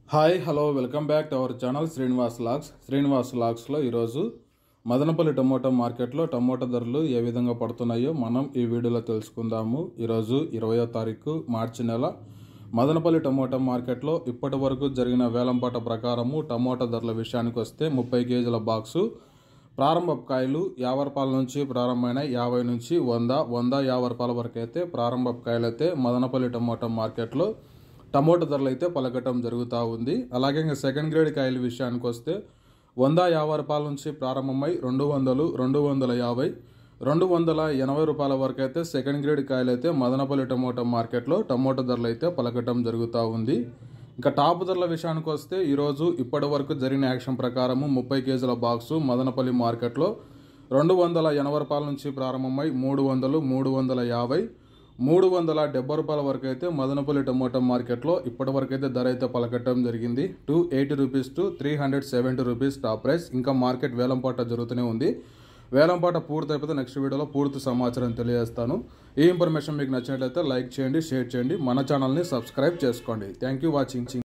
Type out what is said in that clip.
hi hello welcome back to our channel Srinivas logs శ్రీనివాస్ లాగ్స్లో ఈరోజు మదనపల్లి టమోటా మార్కెట్లో టమోటా ధరలు ఏ విధంగా పడుతున్నాయో మనం ఈ వీడియోలో తెలుసుకుందాము ఈరోజు ఇరవయో తారీఖు మార్చి నెల మదనపల్లి టమోటా మార్కెట్లో ఇప్పటి వరకు జరిగిన వేలంపాట ప్రకారము టమోటా ధరల విషయానికి వస్తే ముప్పై కేజీల బాక్సు ప్రారంభ కాయలు యాభై రూపాయల నుంచి ప్రారంభమైన యాభై నుంచి వంద వంద యాభై రూపాయల వరకు అయితే ప్రారంభ కాయలు అయితే మదనపల్లి టమోటా మార్కెట్లో టమోటా ధరలు అయితే పలకటం జరుగుతూ ఉంది అలాగే ఇంకా సెకండ్ గ్రేడ్ కాయల విషయానికి వస్తే వంద యాభై రూపాయల నుంచి ప్రారంభమై రెండు వందలు రెండు వందల యాభై రెండు వందల ఎనభై రూపాయల వరకు అయితే సెకండ్ గ్రేడ్ కాయలు అయితే మదనపల్లి టమోటా మార్కెట్లో టమోటా ధరలు అయితే పలకటం జరుగుతూ ఉంది ఇంకా టాప్ ధరల విషయానికి వస్తే ఈరోజు ఇప్పటి వరకు జరిగిన యాక్షన్ ప్రకారము ముప్పై కేజీల బాక్సు మదనపల్లి మార్కెట్లో రెండు వందల ఎనభై రూపాయల నుంచి ప్రారంభమై మూడు వందలు మూడు వందల యాభై మూడు వందల డెబ్బై రూపాయల వరకు అయితే మదనపల్లి టమోటా మార్కెట్లో ఇప్పటి వరకు అయితే ధర అయితే పలకట్టడం జరిగింది two eighty rupees to three hundred seventy rupees top price ఇంకా మార్కెట్ వేలంపాట జరుగుతూనే ఉంది వేలంపాట పూర్తి అయిపోతే నెక్స్ట్ వీడియోలో పూర్తి సమాచారం తెలియజేస్తాను ఈ ఇన్ఫర్మేషన్ మీకు నచ్చినట్లయితే లైక్ చేయండి షేర్ చేయండి మన ఛానల్ని సబ్స్క్రైబ్ చేసుకోండి థ్యాంక్ యూ వాచింగ్